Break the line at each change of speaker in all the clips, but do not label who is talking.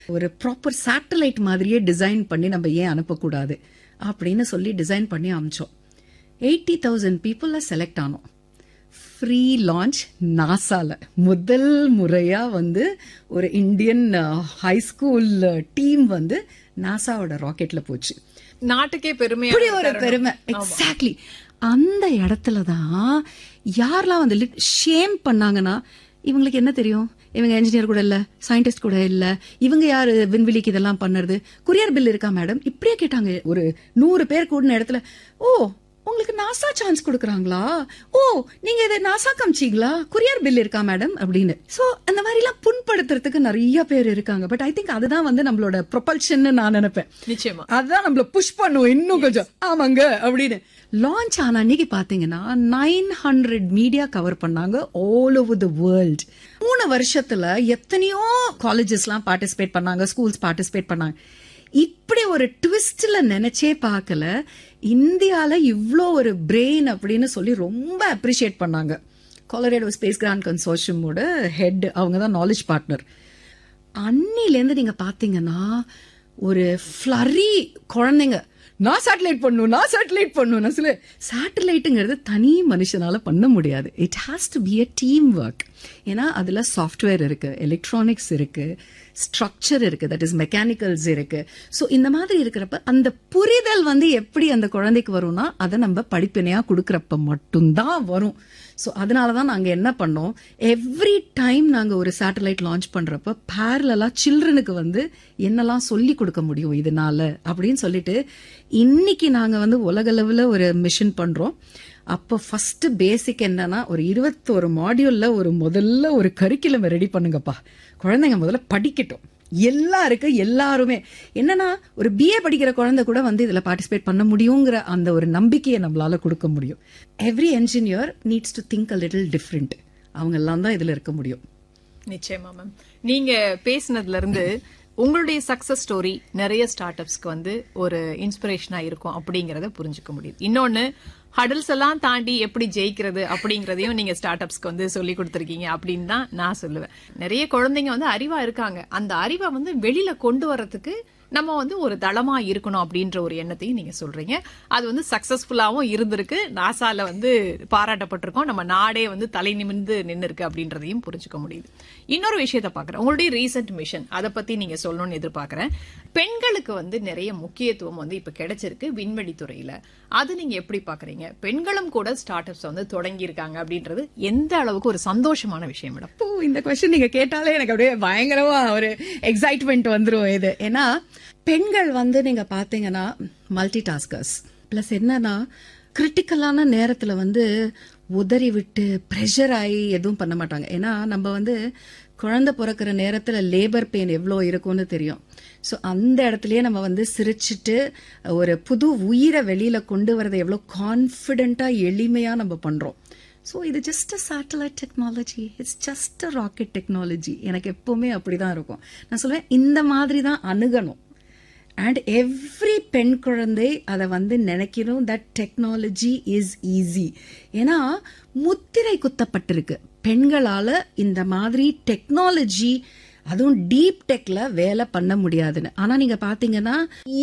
ஒரு proper satellite மாதிரியே design பண்ணி நம்ம ஏன் அனுப்பக்கூடாது அப்படின்னு சொல்லி டிசைன் பண்ணி அமிச்சோம் எயிட்டி தௌசண்ட் பீப்புள செலக்ட் ஆனோம் ஃப்ரீ லான்ச் நாசால முதல் முறையா வந்து ஒரு இந்தியன் ஹை ஸ்கூல் டீம் வந்து நாசாவோட ராக்கெட்ல போச்சு
நாட்டுக்கே பெருமையா
இப்படி ஒரு பெருமை எக்ஸாக்ட்லி அந்த இடத்துல தான் யாரெல்லாம் வந்து ஷேம் பண்ணாங்கன்னா இவங்களுக்கு என்ன தெரியும் இவங்க என்ஜினியர் கூட இல்ல சயின்டிஸ்ட் கூட இல்ல இவங்க யாரு விண்வெளிக்கு இதெல்லாம் பண்ணுறது குரியர் பில் இருக்கா மேடம் இப்படியே கேட்டாங்க ஒரு நூறு பேர் கூடின இடத்துல ஓ உங்களுக்கு நாசா சான்ஸ் கொடுக்குறாங்களா ஓ நீங்க இதை நாசா காமிச்சீங்களா குரியர் பில் இருக்கா மேடம் அப்படின்னு சோ அந்த மாதிரி எல்லாம் புண்படுத்துறதுக்கு நிறைய பேர் இருக்காங்க பட் ஐ திங்க் அதுதான் வந்து நம்மளோட ப்ரொபல்ஷன் நான் நினைப்பேன்
நிச்சயமா
அதுதான் நம்மள புஷ் பண்ணுவோம் இன்னும் கொஞ்சம் ஆமாங்க அப்படின்னு லான்ச் ஆன அன்னைக்கு பாத்தீங்கன்னா நைன் ஹண்ட்ரட் மீடியா கவர் பண்ணாங்க ஆல் ஓவர் த வேர்ல்ட் மூணு வருஷத்துல எத்தனையோ காலேஜஸ்லாம் பார்ட்டிசிபேட் பண்ணாங்க ஸ்கூல்ஸ் பார்ட்டிசிபேட் பண்ணாங்க இப்படி ஒரு ட்விஸ்ட்ல நினைச்சே பார்க்கல இந்தியால இவ்ளோ ஒரு பிரெயின் அப்படின்னு சொல்லி ரொம்ப அப்ரிஷியேட் பண்ணாங்க கொலரேடோ ஸ்பேஸ் கிராண்ட் கன்சோர்ஷியமோட ஹெட் அவங்க தான் நாலேஜ் பார்ட்னர் அன்னிலேருந்து நீங்க பாத்தீங்கன்னா ஒரு ஃப்ளரி குழந்தைங்க நான் சேட்டலைட் பண்ணும் நான் சேட்டலைட் பண்ணும் நான் சொல்ல சேட்டலைட்டுங்கிறது தனி மனுஷனால பண்ண முடியாது it has to be a team work ஏன்னா அதுல சாஃப்ட்வேர் இருக்கு எலக்ட்ரானிக்ஸ் இருக்கு ஸ்ட்ரக்சர் இருக்கு தட் இஸ் மெக்கானிக்கல்ஸ் இருக்கு ஸோ இந்த மாதிரி இருக்கிறப்ப அந்த புரிதல் வந்து எப்படி அந்த குழந்தைக்கு வரும்னா அதை நம்ம படிப்பினையா கொடுக்கறப்ப மட்டும்தான் வரும் ஸோ அதனால தான் நாங்கள் என்ன பண்ணோம் எவ்ரி டைம் நாங்கள் ஒரு சேட்டலைட் லான்ச் பண்ணுறப்ப பேரலாக சில்ட்ரனுக்கு வந்து என்னெல்லாம் சொல்லி கொடுக்க முடியும் இதனால அப்படின்னு சொல்லிட்டு இன்னைக்கு நாங்கள் வந்து உலகளவில் ஒரு மிஷன் பண்ணுறோம் அப்போ ஃபர்ஸ்ட் பேசிக் என்னன்னா ஒரு இருபத்தோரு மாடியூல்ல ஒரு முதல்ல ஒரு கரிக்குலம் ரெடி பண்ணுங்கப்பா குழந்தைங்க முதல்ல படிக்கட்டும் எல்லாருக்கும் எல்லாருமே என்னன்னா ஒரு பிஏ படிக்கிற குழந்தை கூட வந்து இதுல பார்ட்டிசிபேட் பண்ண முடியுங்கிற அந்த ஒரு நம்பிக்கையை நம்மளால கொடுக்க முடியும் every engineer needs to think a little different அவங்க எல்லாம் தான் இதுல இருக்க முடியும்
நிச்சயமா மேம் நீங்க பேசினதுல இருந்து உங்களுடைய சக்சஸ் ஸ்டோரி நிறைய ஸ்டார்ட் அப்ஸ்க்கு வந்து ஒரு இன்ஸ்பிரேஷனா இருக்கும் அப்படிங்கறத புரிஞ்சுக்க முடியுது இன்னொன்னு ஹடல்ஸ் எல்லாம் தாண்டி எப்படி ஜெயிக்கிறது அப்படிங்கறதையும் நீங்க ஸ்டார்ட் அப்ஸ்க்கு வந்து சொல்லி கொடுத்துருக்கீங்க அப்படின்னு தான் நான் சொல்லுவேன் நிறைய குழந்தைங்க வந்து அறிவா இருக்காங்க அந்த அறிவை வந்து வெளியில கொண்டு வர்றதுக்கு நம்ம வந்து ஒரு தளமா இருக்கணும் அப்படின்ற ஒரு எண்ணத்தையும் நீங்க சொல்றீங்க அது வந்து சக்சஸ்ஃபுல்லாவும் இருந்திருக்கு நாசால வந்து பாராட்டப்பட்டிருக்கோம் நம்ம நாடே வந்து தலை நிமிர்ந்து நின்று இருக்கு அப்படின்றதையும் புரிஞ்சுக்க முடியுது இன்னொரு விஷயத்த பாக்குறேன் உங்களுடைய ரீசெண்ட் மிஷன் அதை பத்தி நீங்க சொல்லணும்னு எதிர்பார்க்கறேன் பெண்களுக்கு வந்து நிறைய முக்கியத்துவம் வந்து இப்ப கிடைச்சிருக்கு விண்வெளி துறையில அது நீங்க எப்படி பாக்குறீங்க பெண்களும் கூட ஸ்டார்ட் அப்ஸ் வந்து தொடங்கி இருக்காங்க அப்படின்றது எந்த அளவுக்கு ஒரு சந்தோஷமான விஷயம் மேடம்
ஓ இந்த கொஸ்டின் நீங்க கேட்டாலே எனக்கு அப்படியே பயங்கரமா ஒரு எக்ஸைட்மெண்ட் வந்துரும் இது ஏன்னா பெண்கள் வந்து நீங்க பாத்தீங்கன்னா மல்டி டாஸ்கர்ஸ் பிளஸ் என்னன்னா கிரிட்டிக்கலான நேரத்துல வந்து உதறி விட்டு ப்ரெஷர் ஆகி எதுவும் பண்ண மாட்டாங்க ஏன்னா நம்ம வந்து குழந்தை பிறக்கிற நேரத்துல லேபர் பெயின் எவ்வளோ இருக்கும்னு தெரியும் ஸோ அந்த இடத்துலயே நம்ம வந்து சிரிச்சிட்டு ஒரு புது உயிரை வெளியில கொண்டு வரதை எவ்வளோ கான்ஃபிடென்ட்டா எளிமையா நம்ம பண்றோம் ஸோ இது just a satellite technology it's just a rocket technology எனக்கு எப்பவுமே அப்படிதான் இருக்கும் நான் சொல்லுவேன் இந்த மாதிரி தான் அணுகணும் அண்ட் எவ்ரி பெண் குழந்தை அதை வந்து நினைக்கணும் தட் டெக்னாலஜி இஸ் ஈஸி ஏன்னா முத்திரை குத்தப்பட்டிருக்கு பெண்களால இந்த மாதிரி டெக்னாலஜி அதுவும் டீப் டெக்ல வேலை பண்ண முடியாதுன்னு ஆனா நீங்க பாத்தீங்கன்னா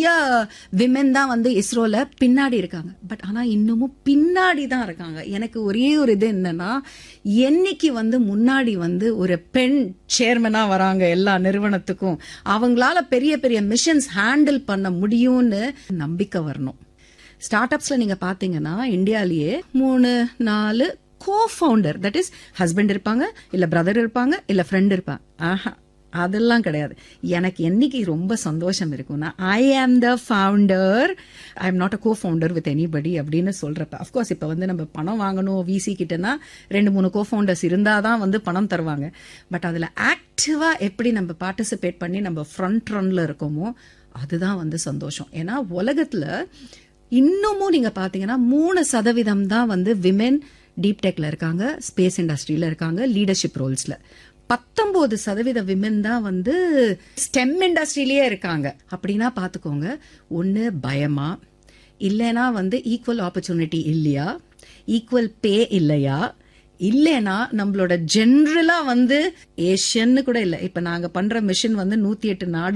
விமென் தான் வந்து இஸ்ரோல பின்னாடி இருக்காங்க பட் ஆனா இன்னமும் பின்னாடி தான் இருக்காங்க எனக்கு ஒரே ஒரு இது என்னன்னா என்னைக்கு வந்து முன்னாடி வந்து ஒரு பெண் சேர்மனா வராங்க எல்லா நிறுவனத்துக்கும் அவங்களால பெரிய பெரிய மிஷன்ஸ் ஹேண்டில் பண்ண முடியும்னு நம்பிக்கை வரணும் ஸ்டார்ட் அப்ஸ்ல நீங்க பாத்தீங்கன்னா இந்தியாலேயே மூணு நாலு co founder that is husband இருப்பாங்க இல்ல பிரதர் இருப்பாங்க இல்ல ஃப்ரெண்ட் இருப்பாங்க ஆஹா அதெல்லாம் கிடையாது எனக்கு என்னைக்கு ரொம்ப சந்தோஷம் இருக்கும்னா I am the founder I am not a co founder with anybody அப்படின்னு சொல்றப்ப அஃப்கோர்ஸ் இப்போ வந்து நம்ம பணம் வாங்கணும் விசி கிட்டனா ரெண்டு மூணு கோ ஃபவுண்டர்ஸ் இருந்தாதான் வந்து பணம் தருவாங்க பட் அதுல ஆக்டிவா எப்படி நம்ம பார்ட்டிசிபேட் பண்ணி நம்ம ஃப்ரண்ட் ரன்ல இருக்கோமோ அதுதான் வந்து சந்தோஷம் ஏன்னா உலகத்துல இன்னமும் நீங்க பாத்தீங்கன்னா மூணு சதவீதம் தான் வந்து விமென் டீப் டெக்ல இருக்காங்க ஸ்பேஸ் இண்டஸ்ட்ரியில இருக்காங்க லீடர்ஷிப் ரோல்ஸ்ல பத்தொன்பது சதவீத விமென் தான் வந்து ஸ்டெம் இண்டஸ்ட்ரியிலேயே இருக்காங்க அப்படின்னா பாத்துக்கோங்க ஒன்னு பயமா இல்லைன்னா வந்து ஈக்குவல் ஆப்பர்ச்சுனிட்டி இல்லையா ஈக்குவல் பே இல்லையா இல்லைன்னா நம்மளோட ஜென்ரலா வந்து ஏஷியன்னு கூட இல்ல இப்ப நாங்க பண்ற மிஷன் வந்து நூத்தி எட்டு நாடு